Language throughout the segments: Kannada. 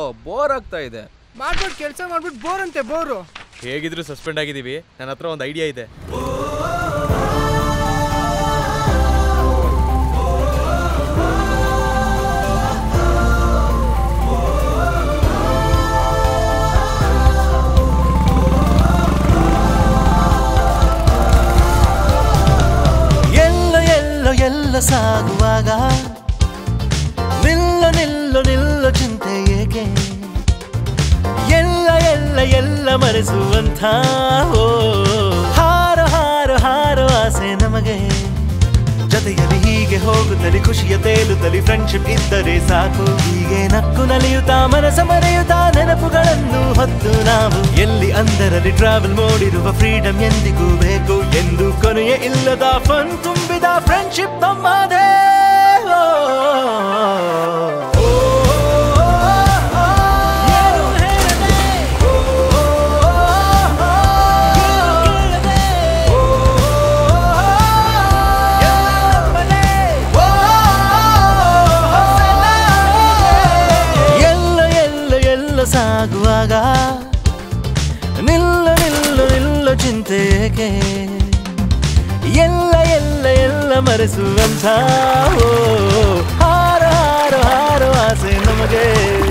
ಬೋರ್ ಆಗ್ತಾ ಇದೆ ಮಾಡ್ಬಿಟ್ಟು ಕೆಲಸ ಮಾಡ್ಬಿಟ್ಟು ಬೋರ್ ಅಂತೆ ಬೋರು ಹೇಗಿದ್ರು ಸಸ್ಪೆಂಡ್ ಆಗಿದ್ದೀವಿ ನನ್ನ ಹತ್ರ ಒಂದು ಐಡಿಯಾ ಇದೆ ಎಲ್ಲ ಎಲ್ಲ ಎಲ್ಲ ಸಾಗುವಾಗ ನಿಲ್ಲ ನಿಲ್ಲು ನಿಲ್ಲು ಚಿಂತೆ ಏಕೆ ಎಲ್ಲ ಎಲ್ಲ ಎಲ್ಲ ಮರೆಸುವಂಥ ಓ ಹಾರೋ ಹಾರೋ ಹಾರೋ ಆಸೆ ನಮಗೆ ಜೊತೆಯಲ್ಲಿ ಹೀಗೆ ಹೋಗುತ್ತಲಿ ಖುಷಿಯ ತೇಲುತ್ತಲಿ ಫ್ರೆಂಡ್ಶಿಪ್ ಇದ್ದರೆ ಸಾಕು ಹೀಗೆ ನಕ್ಕು ನಲಿಯುತ್ತಾ ಮನಸ ಮರೆಯುತ್ತಾ ನೆನಪುಗಳನ್ನು ಹೊತ್ತು ನಾವು ಎಲ್ಲಿ ಅಂದರಲ್ಲಿ ಟ್ರಾವೆಲ್ ಮಾಡಿರುವ ಫ್ರೀಡಮ್ ಎಂದಿಗೂ ಬೇಕು ಎಂದು ಕೊನೆಯ ಇಲ್ಲದ ಫನ್ ತುಂಬಿದ ಫ್ರೆಂಡ್ಶಿಪ್ ನಮ್ಮದೇ ಓ, ಓ, ಓ, ಏನು ಹೇಳದೆ? ಓ, ಓ, ಓ, ಕೇಳದೆ? ಓ, ಎಲ್ಲ ಎಲ್ಲ ಎಲ್ಲ ಸಾಗುವಾಗ ನಿಲ್ಲ ನಿಲ್ಲು ನಿಲ್ಲು ಚಿಂತೆ ಏಕೆ ಎಲ್ಲ ಎಲ್ಲ ಎಲ್ಲ ಮರೆಸುವಂಥ ಓ, ಹಾರೋ ಹಾರೋ ಹಾರೋ ಆಸೆ ನಮಗೆ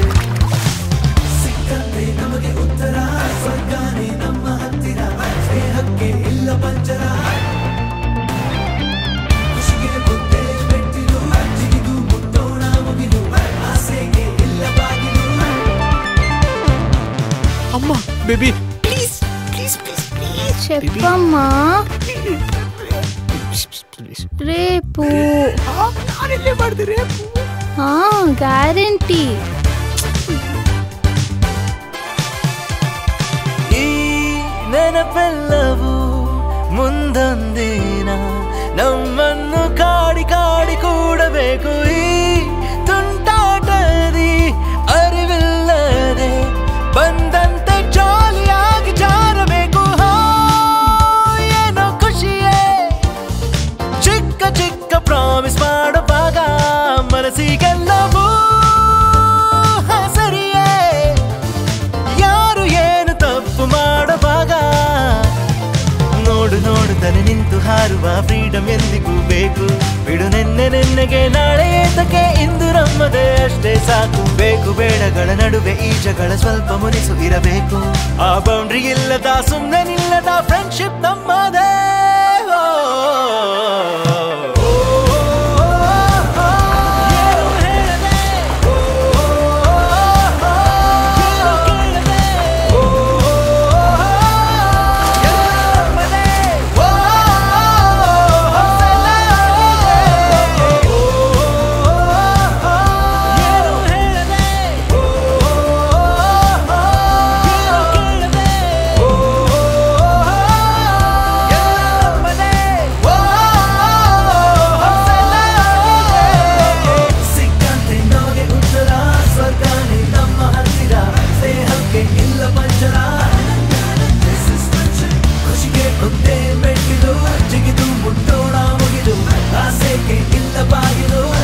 ಅಮ್ಮ baby please please please please చెప్పమ్మా రేపు ನಾನೆಲ್ಲೇ ಮಾಡಿದೆ ರೇಪು ಗ್ಯಾರಂಟಿ ಈ ನೆನಪೆಲ್ಲವೂ ಮುಂದೊಂದಿನ ನಮ್ಮನ್ನು ಕಾಡಿ ಕಾಡಿ ಕೂಡಬೇಕು ಈ ತುಂಟಾಟದಿ ಅರಿವಿಲ್ಲದೆ ಬಂದಂತೆ ಜಾಲಿಯಾಗಿ ಜಾರಬೇಕು ಹೋ, ಏನೋ ಖುಷಿಯೇ ಚಿಕ್ಕ ಚಿಕ್ಕ ಪ್ರಾಮಿಸ್ ಮಾಡುವಾಗ ಮನಸ್ಸಿಗೆಲ್ಲವೂ ಸರಿಯೇ ಯಾರು ಏನು ತಪ್ಪು ಮಾಡುವಾಗ ನೋಡು ನೋಡುತ್ತಲೇ ನಿಂತು ಹಾರುವ ಫ್ರೀಡಮ್ ಎಂದಿಗೂ ಬೇಕು ಬಿಡು ನೆನ್ನೆ ನೆನ್ನೆಗೆ ನಾಳೆ ಏತಕ್ಕೆ ಇಂದು ನಮ್ಮದೇ ಅಷ್ಟೇ ಸಾಕು ಬೇಕು ಬೇಡಗಳ ನಡುವೆ ಈ ಜಗಳ ಸ್ವಲ್ಪ ಮುನಿಸು ಇರಬೇಕು ಆ ಬೌಂಡ್ರಿ ಇಲ್ಲದ ಸುಮ್ಮನೆ ನಿಲ್ಲದ ಫ್ರೆಂಡ್ಶಿಪ್ ನಮ್ಮದೇ ಓ, ಓ, ಓ, ಏನು ಹೇಳದೆ? ಓ, ಓ, ಏನು ಕೇಳದೆ? ಓ, ನಮ್ಮದೇ. ಓ, ಏನು ಹೇಳದೆ? ಓ, ಏನು ಕೇಳದೆ? ಓ, ನಮ್ಮದೇ. ಓ, ಸಿಕ್ಕಂತೆ ನಮಗೆ ಉತ್ತರ ಸ್ವರ್ಗಾನೆ ನಮ್ಮ ಹತ್ತಿರ ಸ್ನೇಹಕ್ಕೆ ಇಲ್ಲ ಪಂಚರ This is friendship. ಖುಷಿಗೆ ಒಂದೇ ಮೆಟ್ಟಿಲು ಜಿಗಿದು ಮುಟ್ಟೋಣ ಮುಗಿದು ಆಸೆಗೆ ಇಲ್ಲ ಬಾಗಿಲು